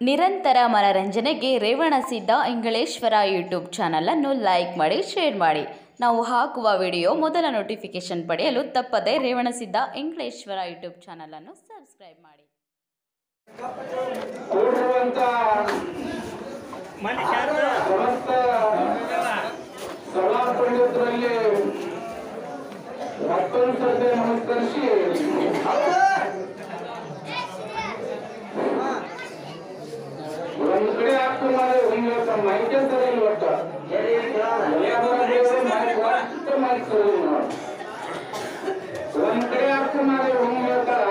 ನಿರಂತರ ಮನರಂಜನೆಗೆ ರೇವಣಸಿದ್ದ ಇಂಗಳೇಶ್ವರ ಯೂಟ್ಯೂಬ್ ಚಾನಲನ್ನು ಲೈಕ್ ಮಾಡಿ ಶೇರ್ ಮಾಡಿ ನಾವು ಹಾಕುವ ವಿಡಿಯೋ ಮೊದಲ ನೋಟಿಫಿಕೇಶನ್ ಪಡೆಯಲು ತಪ್ಪದೇ ರೇವಣಸಿದ್ದ ಇಂಗಳೇಶ್ವರ ಯೂಟ್ಯೂಬ್ ಚಾನಲನ್ನು ಸಬ್ಸ್ಕ್ರೈಬ್ ಮಾಡಿ ಕೂಡಿರುವಂತ ಮನೆ ಶಾರದಾ ಸಮಸ್ತ ಸಭಾ ಪಂಡಿತರಲ್ಲಿ ಮತ್ತೊಂದು ಸರ್ತಿ ನಮಸ್ಕರಿಸಿ ಒಂದ್ ಕಡೆ ಹಾಕ್ತು ಮಾಡಿ ಹಿಂಗೆ ಮೈಕೆ ಸರಿ ಇಲ್ಲ ಒಟ್ಟ ಒಟ್ಟು ಮೈಕ್ ಸರಿ ಇಲ್ಲ ನೋಡಿ. ಒಂದ್ ಕಡೆ ಹಾಕ್ತು ಮಾಡಿ ಹಿಂಗೆ ಹೇಳ್ತಾರ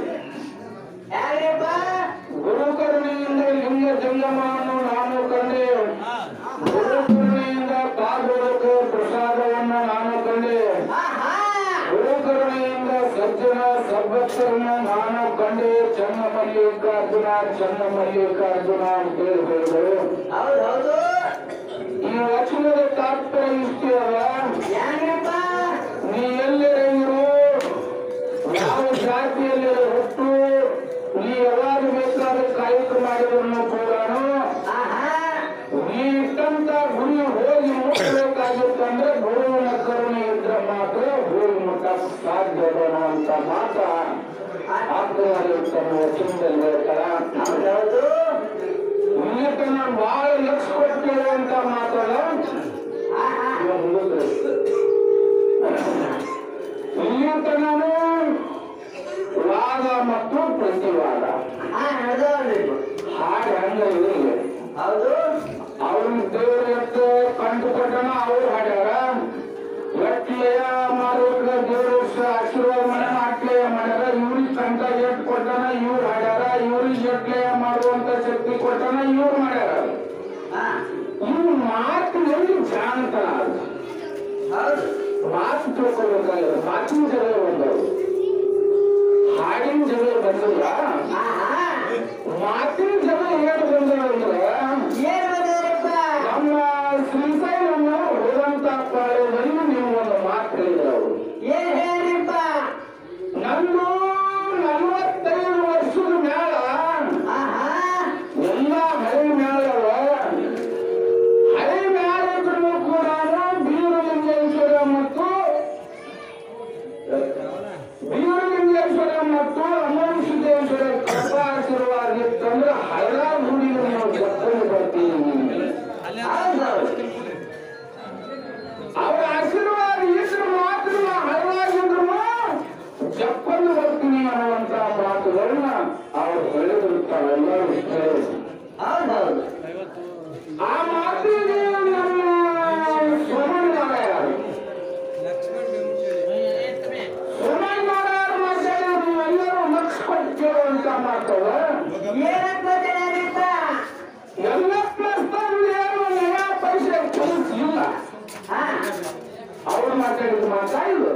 ಗುರು ಕರುಣೆಯಿಂದ ಲಿಂಗ ಜಂಗಮವನ್ನು ನಾನು ಕಂಡೆ ಗುರು ಕರುಣೆಯಿಂದ ಪಾದೋದಕ ಪ್ರಸಾದವನ್ನು ನಾನು ಕಂಡೆ ಗುರು ಕರುಣೆಯಿಂದ ಸಜ್ಜನ ಸದ್ಭಕ್ತರನ್ನು ನಾನು ಕಂಡೆ ಚನ್ನ ಮಲ್ಲಿಕಾರ್ಜುನ ಚನ್ನ ಮಲ್ಲಿಕಾರ್ಜುನ ಅಂತ ಹೇಳಿ ಹೇಳಿದರು ಈ ವಚನದ ತಾತ್ಪರ್ಯ ಇಷ್ಟೇ ಅದ ನೀ ಎಲ್ಲರೂ ಯಾವ ಜಾತಿಯಲ್ಲಿ ಹುಟ್ಟು ನೀ ಯಾವಾಗ ಬೇಕಾದ ಕಾಯಕ ಮಾಡಿದ್ರು ಕೂಡ ನೀ ಇಟ್ಟಂತ ಗುರಿ ಹೋಗಿ ಮುಟ್ಟಬೇಕಾಗಿತ್ತಂದ್ರೆ ಗುರುವಿನ ಕರುಣೆ ಇದ್ರೆ ಮಾತ್ರ ಹೋಗಿ ಮುಟ್ಟಕ್ಕೆ ಸಾಧ್ಯ ಅದ ಅಂತ ಮಾತ ಆಗ್ತದೆ ತಮ್ಮ ವಚನದಲ್ಲಿ ಹೇಳ್ತಾರ ಇಲ್ಲಿ ತನ ಬಹಳ ಲಕ್ಷ ಕೊಟ್ಟಿರುವಂತ ಮಾತಲ್ಲ ಇವಾಗ ಮುಗಿದ್ರೆ ಇಲ್ಲಿ ತನೂ ವಾದ ಮತ್ತು ಪ್ರತಿವಾದ ಹಾಗೆ ಹಂಗ ಇವ್ರಿಗೆ ಅವ್ರನ್ನ ದೇವ್ರ ಎತ್ತ ಕಂಡು ಕೊಟ್ಟನ ಅವ್ರು ಹಾಡ್ಯಾರ ಎಟ್ಲೆಯ ಮಾರುಕ ದೇವ್ರ ಆಶೀರ್ವಾದ ಮಾಡ್ಯಾನ ಅಟ್ಲೆಯ ಮಾಡ್ಯಾರ ಇವ್ರಿಗೆ ಕಂಠ ಎಟ್ ಕೊಟ್ಟನ ಇವ್ರು ಹಾಡ್ಯಾರ ಇವ್ರಿಗೆ ಎಟ್ಲೆಯ ಮಾಡುವಂತ ಶಕ್ತಿ ಕೊಟ್ಟನ ಇವ್ರು ಮಾಡ್ಯಾರ ಇವ್ರು ಮಾತಿನಲ್ಲಿ ಜಾಣತನ ಅದು ಮಾತು ತಿಳ್ಕೊಬೇಕಾಗಿದೆ ಮಾತಿನ ಜಗಳ ಬಂದವು ಹಾಡಿನ ಜಗಳ ಬಂದಿಲ್ಲ ಮಾತಿನ ಜಗಳ ಏನು ಬಂದವಂದ್ರೆ ನಮ್ಮ ಶ್ರೀಶೈಲಮ್ಮ ಹೋದಂತ ಪಾಳ್ಯದಲ್ಲಿ ನೀವು ಒಂದು ಮಾತು ಹೇಳಿದ್ರು ಅವರು ನಂದು ನಲವತ್ತೈದು ವರ್ಷದ ಮ್ಯಾಲ ಎಲ್ಲ ಹಳೆ ಮ್ಯಾಲವ ಹಳೆ ಮ್ಯಾಲ ಇದ್ರು ಕೂಡ ಬೀರಲಿಂಗೇಶ್ವರ ಮತ್ತು ಬೀರಲಿಂಗೇಶ್ವರ ಮತ್ತು ಅಮೋಷಿದೇಶ್ವರ ಕೃಪಾ ಆಶೀರ್ವಾದ ಇತ್ತಂದ್ರೆ ಹಳ್ಳ ಗುಡಿಗೆ ನೀವು ಕರ್ಕೊಂಡು ಬರ್ತೀವಿ ಅವ್ರ ಆಶೀರ್ವಾದ ಇದ್ರು ಮಾತ್ರ ಹಳವಾಗಿದ್ರು ಜಪ್ಪನ್ನು ಬರ್ತೀನಿ ಅನ್ನುವಂತ ಮಾತುಗಳನ್ನ ಅವ್ರು ಹೇಳಿದಿರ್ತಾವೆಲ್ಲರೂ ಕೇಳಿದ್ರು ಆ ಮಾತಿಗೆ ನಮ್ಮ ಸೋಮಣ್ಣನಾರಾಯಣ ಸೋಮಣ್ಣನಾರಾಯಣ ಮಾತಾಡಿದ್ರು ಎಲ್ಲರೂ ಲಕ್ಷ ಕೊಟ್ಟು ಕೇಳುವಂತ ಮಾತವ ಎಲ್ಲ ಪ್ರಸ್ತಾವನೆ ಏನು ನಯಾ ಪೈಸೆ ಕಲಿಸಿಲ್ಲ ಅವ್ರು ಮಾತಾಡಿದ ಮಾತಾಡಿದ್ರು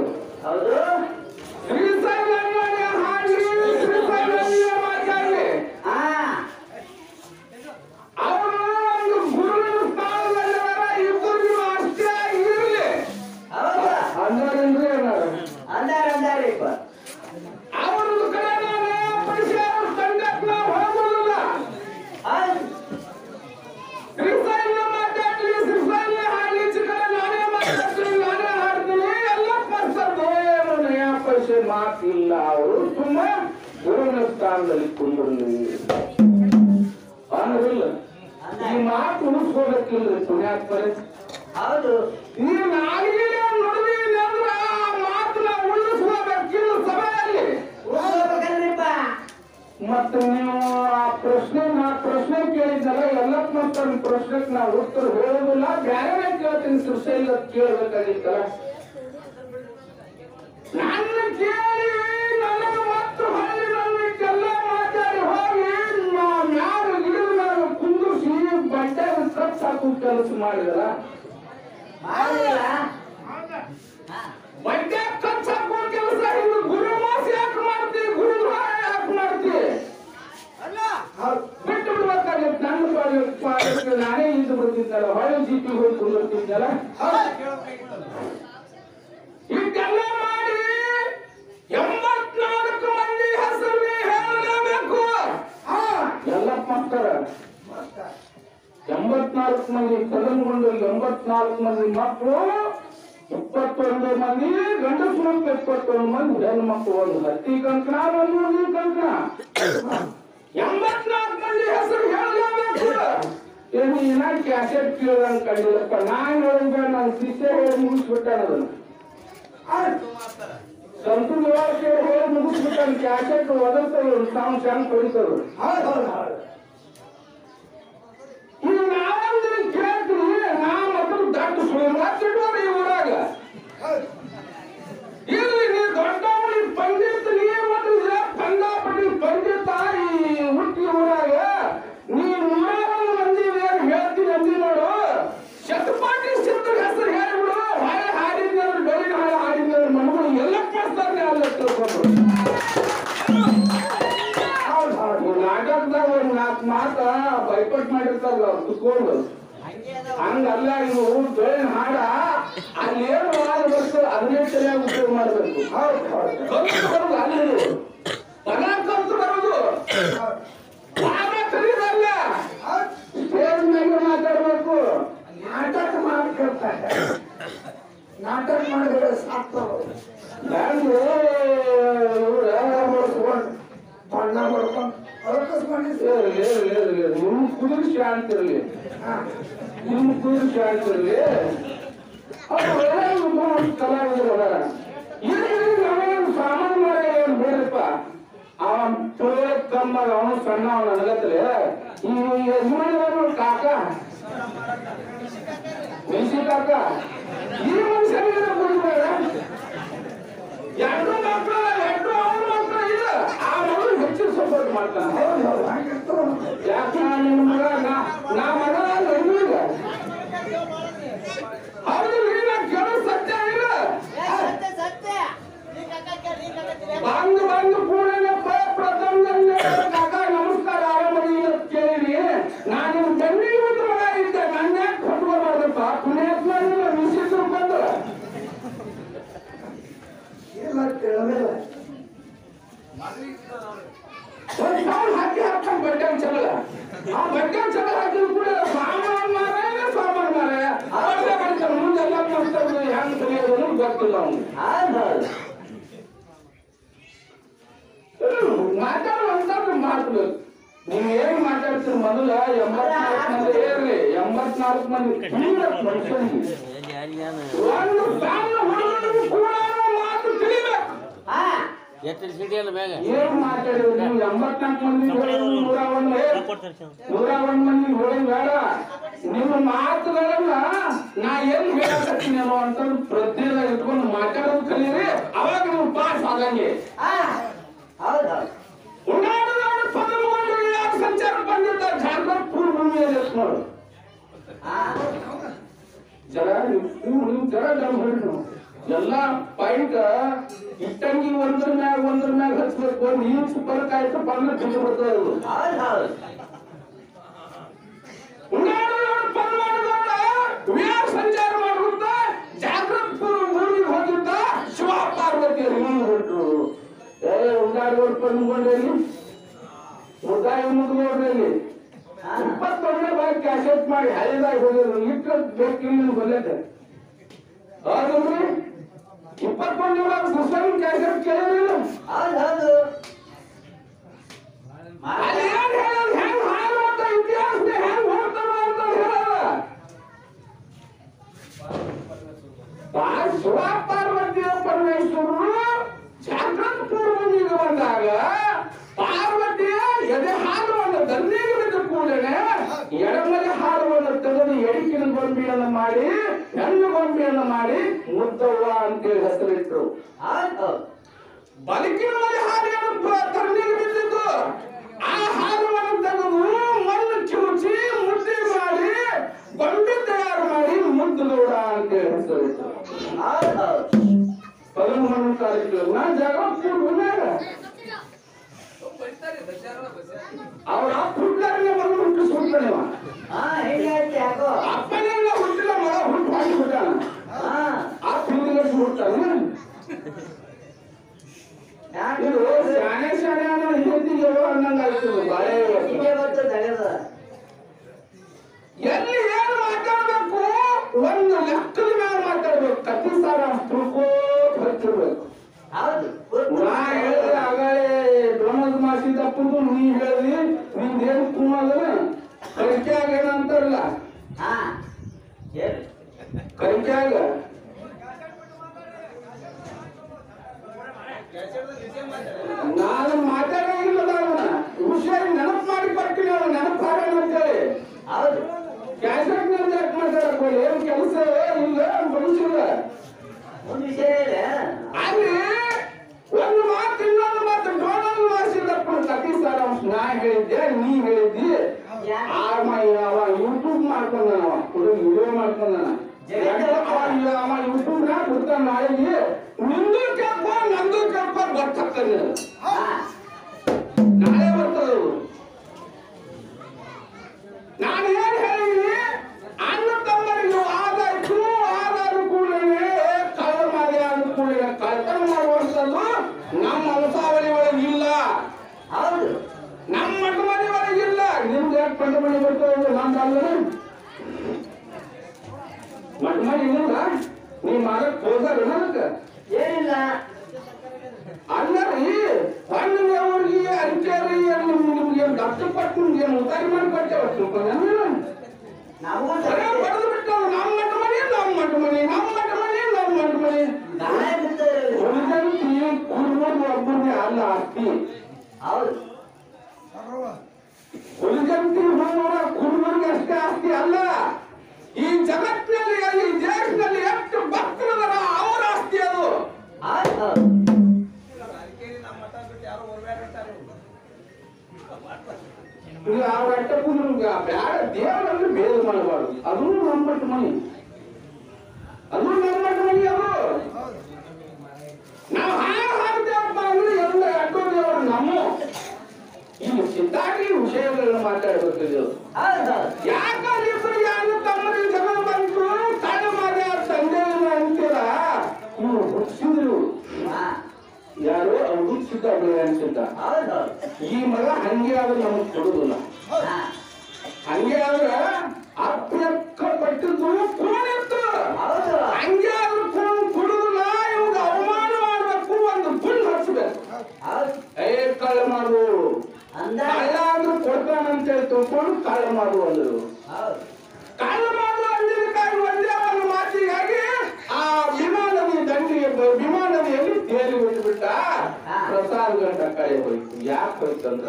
ಶ್ರೀಶೈಲಮ್ಮನೇ ಹಾಡಿ ಶ್ರೀಶೈಲಮ್ಮನೇ ಮಾತಾಡಿ ಅವರು ಒಂದು ಗುರುವಿನ ಸ್ಥಾನದಲ್ಲಿದ್ದಾರೆ ಇಬ್ಬರು ಅಷ್ಟೇ ಇರಲಿ ಅಂದ್ರೆ ಅವ್ರದ್ದು ಕಡೆ ನಾನು ಪೈಸೆ ಅವ್ರ ತಂಡಕ್ಕೆ ನಾವು ಹೋಗೋದಿಲ್ಲ ಶ್ರೀಶೈಲ ಮಾತಾಡ್ಲಿ ಶ್ರೀಶೈಲ ಹಾಡಿ ಚಿಕ್ಕನ ನಾನೇ ಮಾತಾಡ್ತೀನಿ ನಾನೇ ಹಾಡ್ತೀನಿ ಎಲ್ಲ ಪರ್ಸದ್ದು ಏನು ನಯಾ ಪೈಸೆ ಮಾತಿಲ್ಲ ಅವರು ತುಂಬಾ ಗುರುವಿನ ಸ್ಥಾನದಲ್ಲಿ ಕುಂದಿರಲಿ ಅನ್ನೋದಿಲ್ಲ ಈ ಮಾತು ಉಳಿಸ್ಕೋಬೇಕಿಲ್ರಿ ಪುಣ್ಯಾತ್ಮರೇ ಹೌದು ಈ ನಾಲಿಗೆ ನುಡಿದಿಲ್ಲ ಅಂದ್ರೆ ಆ ಮಾತನ್ನ ಉಳಿಸ್ಕೋಬೇಕಿಲ್ಲ ಸಭೆಯಲ್ಲಿ ಹೋಗ್ಬೇಕಲ್ರಿಪ್ಪ ಮತ್ತೆ ನೀವು ಆ ಪ್ರಶ್ನೆ ನಾ ಪ್ರಶ್ನೆ ಕೇಳಿದ್ದಲ್ಲ ಎಲ್ಲಪ್ಪ ಮತ್ತೆ ಪ್ರಶ್ನೆಗೆ ನಾವು ಉತ್ತರ ಹೇಳೋದಿಲ್ಲ ಬೇರೆ ಕೇಳ್ತೀನಿ ಸುಶೈಲ ಕೇಳಬೇಕಾಗಿತ್ತಲ್ಲ ನನ್ನ ಕೇಳಿ ನನಗೆ ಮತ್ತು ಹೊಳ್ಳಿ ನನಗೆಲ್ಲ ಮಾತಾಡಿ ಹೋಗಿ ನಾ- ಯಾರು ಗಿಡದ ಮೇಲೆ ಕುಂದಿಸಿ ಬಟ್ಟೆ ಕಟ್ ಹಾಕೋ ಕೆಲಸ ಮಾಡಿದಲ್ಲ ಮಾಡಿಲ್ಲ ಬಟ್ಟೆ ಕಟ್ ಹಾಕೋ ಕೆಲಸ ಇದು ಗುರು ಮಾಸ ಯಾಕೆ ಮಾಡ್ತಿ ಗುರು ದ್ರೋಹ ಯಾಕೆ ಮಾಡ್ತಿ ಹೌದ್, ಬಿಟ್ಟು ಬಿಡ್ಬೇಕಾಗಿತ್ತು ನನ್ನ ಪಾಡಿಗೆ ಪಾಡಿಗೆ ನಾನೇ ಇದ್ದು ಬಿಡ್ತಿದ್ದಲ್ಲ ಹೊಳೆ ಜೀಪಿಗೆ ಹೋಗಿ ಕುಂದಿರ್ತಿದ್ದಲ್ಲ ಇದೆಲ್ಲ ಮಾಡಿ ಎಂಬತ್ನಾಲ್ಕು ಮಂದಿ ಹೆಸರು ಹೇಳಲೇಬೇಕು ಎಲ್ಲಪ್ಪ ಮಾಸ್ತರ ಎಂಬತ್ನಾಲ್ಕು ಮಂದಿ ಕಲಂಗೊಂಡು ಎಂಬತ್ನಾಲ್ಕು ಮಂದಿ ಮಕ್ಕಳು ಇಪ್ಪತ್ತೊಂದು ಮಂದಿ ಗಂಡಸು ಮಕ್ಕಳು ಇಪ್ಪತ್ತೊಂದು ಮಂದಿ ಹೆಣ್ಣು ಮಕ್ಕಳು ಒಂದು ಹತ್ತಿ ಕಂಕಣ ಒಂದು ಮಂದಿ ಕಂಕಣ ಎಂಬತ್ನಾಲ್ಕು ಮಂದಿ ಹೆಸರು ಹೇಳಲೇಬೇಕು ಏನು ಇನ್ನ ಕ್ಯಾಸೆಟ್ ಕೇಳಂಗ್ ಕಂಡಿಲ್ಲಪ್ಪ ನಾನ್ ನೋಡಿದ ನನ್ನ ಶಿಷ್ಯ ಹೇಳಿ ಮುಗಿಸ್ಬಿಟ್ಟಾನ ಅದನ್ನ ಸಂತು ನಿವಾಸ ಹೇಳಿ ಮುಗಿಸ್ಬಿಟ್ಟಾನ ಕ್ಯಾಸೆಟ್ ಒದರ್ತದ ತಾವು ಚೆಂದ ಕೊಡಿಸೋದು ಇದು ನಾವಂದ್ರೆ ಕೇಳ್ತೀವಿ ನಾ ಮಕ್ಕಳು ದೊಡ್ಡ ಸುಳ್ಳು ಮಾತಿಡೋರು ಈ ಊರಾಗ ಇಲ್ಲಿ ನೀ ದೊಡ್ಡವಳಿ ಪಂಡಿತ ನೀ ಮತ್ತು ಕಂದಾಪಟ್ಟಿ ಪಂಡಿತ ಈ ಹುಟ್ಟಿ ಊರಾಗ ನೀ ನೂರಾರು ಮಂದಿ ಏನು ಹೇಳ್ತೀನಿ ಅಂದಿ ನೋಡು ಶತಪಾಟಿ ಸಿದ್ಧರ ಹೆಸರು ಹೇಳ್ಬಿಡು ಹಾಳೆ ಹಾಡಿದ್ನವ್ರು ಡೊಳ್ಳಿನ ಹಾಳೆ ಹಾಡಿದ್ನವ್ರು ಮನಗಳು ಎಲ್ಲ ಕಳಿಸ್ತಾರೆ ಅಲ್ಲ ತಿಳ್ಕೊಂಡ್ರು ಈ ನಾಟಕದಾಗ ಒಂದ್ ನಾಲ್ಕು ಮಾತ ಬೈಪಟ್ ಮಾಡಿರ್ತಾರಲ್ಲ ಅವ್ರು ಕುತ್ಕೊಂಡು ಹಂಗಲ್ಲ ಇವು ಬೇರೆ ಹಾಡ ಅಲ್ಲಿ ಏನು ವಾದ ಬರ್ತದೆ ಅದನ್ನೇ ಸರಿಯಾಗಿ ಉಪಯೋಗ ಮಾಡಬೇಕು ಕಲ್ತು ಬರೋದು ಅಲ್ಲಿ ಪದ ಕಲ್ತು ಬರೋದು ವಾದ ಕಲಿಯೋದಲ್ಲ ಸ್ಟೇಜ್ ಮೇಲೆ ಮಾತಾಡ್ಬೇಕು ನಾಟಕ ಮಾಡ್ಕೊಳ್ತಾರೆ ನಾಟಕ ಮಾಡಿದ್ರೆ ಸಾಕು ನಾನು ಬಣ್ಣ ಮಾಡ್ಕೊಂಡು ನಿಮ್ಮ ಕುದುರೆ ಶಾಂತಿ ಇರಲಿ ನಿಮ್ಮ ಕುದುರೆ ಶಾಂತಿ ಇರಲಿ ಕಲಾವಿದರು ಅದಾರ ಇಲ್ಲಿ ನಾವೇನು ಸಾಮಾನ್ಯ ಮರ ಏನು ಬೇಡಪ್ಪ ಅವ ತುಳಿಯ ಕಮ್ಮ ಅವನು ಸಣ್ಣ ಅವನ ನನಗತ್ತಲೆ ಈ ಯಜಮಾನ ಕಾಕ ಮೆಣಸಿ ಕಾಕ ಈ ಮನುಷ್ಯನಿಗೆ ಕೊಡ್ಬೇಡ ಎರಡು ಮಕ್ಕಳು ಎರಡು ಅವನ ಮಕ್ಕಳು ಇಲ್ಲ ಆ ಮಗಳು ಹೆಚ್ಚು ಸಪೋರ್ಟ್ ಮಾಡ್ತಾನೆ ಯಾಕೆ ನಿನ್ನ ಮಗ ನಾ- ನಾ ಮಗ ಈಗ ಹೌದು ಇಲ್ಲ ಕೆಲವು ಸತ್ಯ ಇಲ್ಲ ಬಂದು ಬಂದು ಕೂಡಲೇ ಪ್ರಥಮ ಕಾಕ ನಮಸ್ಕಾರ ಆರಾಮದಿ ಅಂತ ಕೇಳಿ ನಾನು ನಿಮ್ಮ ಬೆನ್ನಿಗೆ ಬಿದ್ದು ಮಗ ಇದ್ದೆ ನನ್ನ ಯಾಕೆ ಕಟ್ಕೋಬಾರ್ದಪ್ಪ ಪುಣ್ಯಾತ್ಮ ನಿಶ್ಚಿತ ಬಂದು ಒಂದ್ ಸಾವಿರ ಹಾಕಿ ಹಾಕೊಂಡು ಬಡ್ಡೆ ಚಲ ಆ ಬಡ್ಡೆ ಚಲ ಹಾಕಿದ್ರು ಕೂಡ ಸಾಮಾನು ಮಾರ ಸಾಮಾನು ಮಾರ ಅವಾಗ ಮಾಡ್ತಾರೆ ಮುಂದೆಲ್ಲ ಮಾಡ್ತಾರೆ ಹೆಂಗ್ ಕಲಿಯೋದು ಅನ್ನೋದು ಗೊತ್ತಿಲ್ಲ ಅವ್ನು ಮಾತಾಡುವಂತದ್ದು ಮಾತಬೇಕು ನೀವು ಏನ್ ಮಾತಾಡ್ತೀರಿ ಮೊದಲ ಎಂಬತ್ನಾಲ್ಕು ಮಂದಿ ಏರ್ಲಿ ಎಂಬತ್ನಾಲ್ಕು ಮಂದಿ ತಿಳಿಬೇಕು ಮನುಷ್ಯನಿಗೆ ಒಂದು ಸಣ್ಣ ಹುಡುಗನಿಗೂ ಕೂಡ ಮಾತು ತಿಳಿಬೇಕು ಎತ್ತರ ಸಿಡಿಯಲ್ಲ ಬೇಗ ಏನ್ ಮಾತಾಡಿದ್ರು ನೀವು ಎಂಬತ್ನಾಲ್ಕು ಮಂದಿ ಹೇಳಿದ್ರು ನೂರ ಒಂದು ನೂರ ಒಂದ್ ಮಂದಿ ಹೇಳಿ ಬೇಡ ನಿಮ್ಮ ಮಾತುಗಳನ್ನ ನಾ ಏನ್ ಹೇಳಕತ್ತೀನಿ ಅನ್ನೋ ಅಂತ ಪ್ರಜ್ಞೆದಾಗ ಇಟ್ಕೊಂಡು ಮಾತಾಡೋದು ಕಲೀರಿ ಅವಾಗ ನೀವು ಪಾಸ್ ಆಗಂಗೆ ಉಡಾಡದವರ ಪದಮಗೊಂಡು ಯಾಕೆ ಸಂಚಾರ ಬಂದಿದ್ದ ಜಾರ್ಖಂಡ್ ಪೂರ್ವ ಭೂಮಿಯಲ್ಲಿ ಎಷ್ಟು ನೋಡು ಜರ ನೀವು ನೀವು ಜರ ಜನ ಹೇಳ್ರಿ ಎಲ್ಲ ಪಾಯಿಂಟ್ ಇಟ್ಟಂಗಿ ಒಂದ್ರ ಮ್ಯಾಗ ಒಂದ್ರ ಮ್ಯಾಗ ಹಚ್ಬೇಕು ಒಂದ್ ಇಂಚ್ ಫರಕ್ ಆಯ್ತು ಪರ್ನ ಬಿದ್ದು ಬರ್ತದೆ ಅದು ಉಳ್ಳಾಡದವರ ಪರಮಾಣುಗಳ ವಿಹಾರ ಸಂಚಾರ ಮಾಡುತ್ತ ಜಾಗೃತ ಪೂರ್ವ ಭೂಮಿಗೆ ಹೋಗಿದ್ದ ಶಿವ ಪಾರ್ವತಿ ಹಿಂಗ್ ಹೊರಟ್ರು ಏ ಉಳ್ಳಾಡದವ್ರ ಪರ್ಮಗೊಂಡಲ್ಲಿ ಮುದ್ದಾಯಿ ಮುದ್ಗೋಡ್ರಲ್ಲಿ ಇಪ್ಪತ್ತೊಂದನೇ ಬಾರಿ ಕ್ಯಾಸೆಟ್ ಮಾಡಿ ಹಳೆದಾಗಿ ಹೋಗಿದ್ರು ಇಟ್ಟು ಬೇಕಿಲ್ಲ ನಿಮ್ಗೆ ಗೊಲ್ಲೈತೆ ಹೌದಲ್ರಿ ಇಪ್ಪತ್ತೊಂದನೇ ಬಾರಿ ಸುಸ್ವಾಮಿ ಕ್ಯಾಸೆಟ್ ಕೇಳಿದ್ರಿಲ್ಲ ಅಲ್ಲಿ ಏನ್ ಹೇಳೋದು ಹೆಂಗ್ ಹಾಳು ಅಂತ ಇತಿಹಾಸದ ಹೆಂಗ್ ಹೋಗ್ತಾವ ಅಂತ ಹೇಳೋದ ಶಿವ ಪಾರ್ವತಿಯ ಪರಮೇಶ್ವರರು ಜಾಗೃತ ಪೂರ್ವನಿಗೆ ಬಂದಾಗ ಪಾರ್ವತಿಯ ಎದೆ ಹಾಲುವನ್ನು ದಂಡಿಗೆ ಬಿದ್ದ ಕೂಡಲೇ ಎಡಮಲೆ ಹಾಲುವನ್ನು ತೆಗೆದು ಎಡಿಕಿನ ಗೊಂಬೆಯನ್ನು ಮಾಡಿ ಹೆಣ್ಣು ಗೊಂಬೆಯನ್ನು ಮಾಡಿ ಮುದ್ದವ್ವ ಅಂತೇಳಿ ಹೆಸರಿಟ್ರು ಬದುಕಿನ ಮನೆ ಹಾಲಿಯನ್ನು ತಣ್ಣೀರು ಬಿದ್ದಿದ್ದು ಆ ಹಾಲುವನ್ನು ತೆಗೆದು ಮಣ್ಣು ಚಿಮುಚಿ ಮುದ್ದೆ ಮಾಡಿ ಗೊಂಬೆ ತಯಾರು ಮಾಡಿ ಮುದ್ದುಗೌಡ ಅಂತೇಳಿ ಹೆಸರಿಟ್ರು ಪದಮೂರು ತಾರೀಕು ನಾ ಜಗತ್ತು ಗುನ್ಯಾಗ ಅವ್ರ ಅಪ್ಪ ಹುಟ್ಟಾರನೇ ಮಗ ಹುಟ್ಟಿಸ್ಬಿಡ್ತಾನೆ ಅವ. ಅಪ್ಪನೆಲ್ಲ ಹುಟ್ಟಿಲ್ಲ ಮಗ ಹುಟ್ಟು ಹಾಕಿಬಿಟ್ಟಾನ ಅಪ್ಪ ಹಿಂದಿಗೆ ಹುಟ್ಟಾನ ಇದು ಶಾನೆ ಶಾನೆ ಅನ್ನೋ ಹಿಂದಿಗೆ ಅನ್ನಂಗಾಯ್ತು ಬಾಳೆ ಕೆಲಸ ಇಲ್ಲ ಮನುಷ್ಯರ ಒಂದು ವಿಷಯ ಇದೆ ಅಲ್ಲಿ ಒಂದು ಮಾತು ಇನ್ನೊಂದು ಮಾತು ಡೋನಲ್ ಮಾಡಿಸಿದಪ್ಪ ಕತಿ ಸಾರಾಂಶ ನಾ ಹೇಳಿದ್ದೆ ನೀ ಹೇಳಿದ್ದಿ ಆಮ ಅವ ಯೂಟ್ಯೂಬ್ ಮಾಡ್ಕೊಂಡನ ಅವ ಹುಡುಗ ವಿಡಿಯೋ ಮಾಡ್ಕೊಂಡನ ಅವ ಯೂಟ್ಯೂಬ್ ನಾಗ ಬಿಡ್ತಾನ ನಾಳೆಗೆ ನಿಂದು ಕೇಳ್ಕೊ ನಂದು ಕೇಳ್ಕೊ ಗೊತ್ತಾಗ್ತದೆ ಹಾ ನಾಳೆ ಬರ್ತದೆ ಅದು. ನಾನು ಏನ್ ಹೇಳಿನಿ ಅಣ್ಣ ತಮ್ಮರಿಗೆ ಆದಾಯ್ತು ಆದಾಯ ಕೂಡಲೇ ಕಳ್ಳ ಮಾರಿ ಆದ ಕೂಡಲೇ ಕಳ್ತನ ಮಾಡುವಂಥದ್ದು ನಮ್ಮ ವಂಶಾವಳಿ ಒಳಗೆ ಇಲ್ಲ ಹೌದು ನಮ್ಮ ಮಠ ಮನೆ ಒಳಗೆ ಇಲ್ಲ ನಿಮ್ಗೆ ಯಾಕೆ ಪಂಡ ಮನೆ ಬರ್ತದೆ ಅಂದ್ರೆ ನಮ್ದು ಅಲ್ಲ ಮಠ ಮನೆ ಇಲ್ಲ ನೀ ಮಾಡಕ್ ಹೋದಾರ ನನಗೆ ಏನಿಲ್ಲ ಅಲ್ಲರಿ ಹಣ್ಣಿಗೆ ಅವ್ರಿಗೆ ಅಂಚೇರಿ ನಿಮ್ಗೆ ಡಾಕ್ಟರ್ ಕೊಟ್ಟು ನಿಮ್ಗೆ ಉದಾರಿ ಮಾಡಿ ಕೊಟ್ಟೇವ ನಾವು ಬರೇ ಬಡ್ದು ಬಿಟ್ಟು ನಮ್ಮ ಮಠ ಮನೆ ನಮ್ಮ ಮಠ ಮನೆ ನಮ್ಮ ಮಠ ಮನೆ ನಮ್ಮ ಮಠ ಮನೆ ಗಾಯ ಬಿಡ್ತಾರೆ ಉಳಿದಂತಿ ಕುರುಬರು ಒಬ್ಬರೇ ಅಲ್ಲ ಆಸ್ತಿ ಹೌದು ಉಳಿದಂತಿ ಹೋಗೋರ ಕುರುಬರಿಗೆ ಅಷ್ಟೇ ಆಸ್ತಿ ಅಲ್ಲ ಈ ಜಗತ್ತಿನಲ್ಲಿ ಈ ದೇಶದಲ್ಲಿ ಎಷ್ಟು ಭಕ್ತರದಾರ ಅವರ ಆಸ್ತಿ ಅದು ಹೌದು ಹೌದು ಈಗ ಅವ್ರ ಅಟ್ಟಕ್ಕೂ ನಿಮ್ಗೆ ಬ್ಯಾಡ ದೇವರನ್ನು ಭೇದ ಮಾಡಬಾರ್ದು ಅದು ನಮ್ಮಟ್ಟು ಮನಿ ಅದು ನಮ್ಮಟ್ಟು ಮನಿ ಅದು ನಾವು ಹಾಗೆ ಹಾಕ್ತೇವಪ್ಪ ಅಂದ್ರೆ ಎಲ್ಲ ಅಡ್ಡೋ ದೇವರು ನಮ್ಮ ಈಗ ಸಿದ್ಧಾಗಿ ವಿಷಯಗಳನ್ನ ಮಾತಾಡಬೇಕಿದೆ ಹೌದು ಹೌದು ಯಾಕಂದ್ರೆ ಇಬ್ರು ಯಾರು ತಮ್ಮರಿಗೆ ಜಗಳ ಬಂತು ತಡ ಮಾಡಿ ತಂದೆ ಅಂತೀರ ಇವ್ರು ಹುಟ್ಟಿಸಿದ್ರು ಹಾ ಯಾರು ಅವ್ರು ಹುಟ್ಟಿಸಿದ್ದ ಅನ್ಸಿದ್ದ ಹೌದು ಹೌದು ಈ ಮಗ ಹಂಗೆ ಆದ್ರೆ ನಮಗ್ ಕೊಡುದಿಲ್ಲ ಹಾ ಹಂಗೆ ಆದ್ರೆ ಅಪ್ಯಕ್ಕ ಪಟ್ಟಿದ್ದು ಕೋಣಿತ್ತು ಹೌದು ಹಂಗೆ ಆದ್ರೆ ಕೋಣ್ ಕೊಡುದಿಲ್ಲ ಇವಾಗ ಅವಮಾನ ಮಾಡ್ಬೇಕು ಒಂದು ಗುಂಡ್ ಹಚ್ಬೇಕು ಹೌದು ಏ ಕಳ್ಳ ಮಾಡು ಅಂದ ಕಳ್ಳ ಆದ್ರೂ ಕೊಡ್ತಾನಂತ ಹೇಳಿ ತಿಳ್ಕೊಂಡು ಕಳ್ಳ ಮಾಡು ಅಂದ್ರು ಹೌದು ಕಳ್ಳ ಮಾಡು ಅಂದಿದ್ದಕ್ಕಾಗಿ ಒಂದೇ ಒಂದು ಮಾತಿಗಾಗಿ ಆ ಭೀಮಾ ನದಿ ದಂಡಿಗೆ ಬ- ಭೀಮಾ ನದಿಯಲ್ಲಿ ತೇಲಿ ಬಿಟ್ಬಿಟ್ಟ ಪ್ರಸಾದ್ ಗಂಟ ಕೈ ಹೋಯ್ತು ಯಾಕೆ ಹೋಯ್ತಂದ್ರ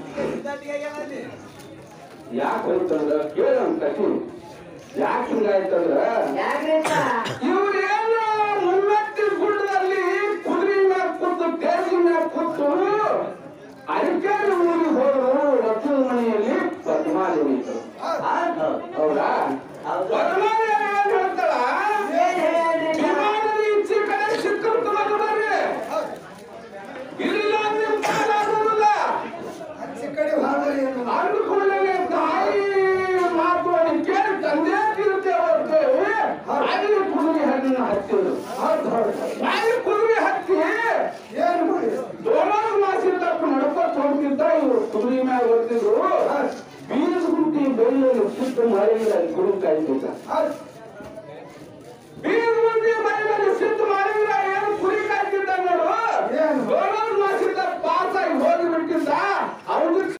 ಯಾಕೆ ಹೋಯ್ತಂದ್ರ ಕೇಳಂ ಕಟಿ ಯಾಕೆ ಹಿಂಗಾಯ್ತಂದ್ರ ಯಾಕ್ರಿಪ್ಪ ಇವ್ರೇನು ಮುನ್ನೆತ್ತಿ ಗುಡ್ಡದಲ್ಲಿ ಕುದುರೆ ಮ್ಯಾಗ ಕೂತು ತೇಜಿ ಮ್ಯಾಗ ಕೂತು ಅರಿಕೇರಿ ಊರಿಗೆ ಹೋದ್ರು ಲಕ್ಷ್ಮಣ ಮನೆಯಲ್ಲಿ ಪದ್ಮಾದೇವಿ ಇದ್ರು ಹೌದು ಹೌದು ಹೌದಾ ಹೌದು. ಪದ್ಮಾದೇವಿ ಏನ್ ಹೇಳ್ತಾಳ ಏನ್ ಹೇಳ್ರಿ ವಿಮಾನದ ಈಚೆ ಕಡೆ ಸಿಕ್ಕಂತ ಬರ್ರಿ ಇಲ್ಲ ಅಂದ್ರೆ ಕಾಲ ಆಗೋದಿಲ್ಲ ಅಂದುಕೊಳ್ಳಲೇ ತಾಯಿ ಮಾತು ಅನ್ನು ಕೇಳಿ ತಂದೆ ತಿರುತೆ ಹೊರತು ಅಲ್ಲಿ ಕುದುರೆ ಹಣ್ಣನ್ನು ಹತ್ತಿದ್ರು ಅಲ್ಲಿ ಕುದುರೆ ಹತ್ತಿ ದೋಲಾಗ ಮಾಸಿದ್ದಪ್ಪ ನಡ್ಕೊತ ಹೋಗ್ತಿದ್ದ ಇವರು ಕುದುರೆ ಮ್ಯಾಗ ಬರ್ತಿದ್ರು ಬೀಜ ಗುಂಟಿ ಬೆಳ್ಳಿಯಲ್ಲಿ ಸಿಟ್ಟು ಮಳೆಯಿಂದ ಅಲ್ಲಿ ಕುದುರೆ ಕಾಯ್ತಿದ್ದ ಬೀಜ ಗುಂಟಿ ಮಳೆಯಲ್ಲಿ ಸಿಟ್ಟು ಮಳೆ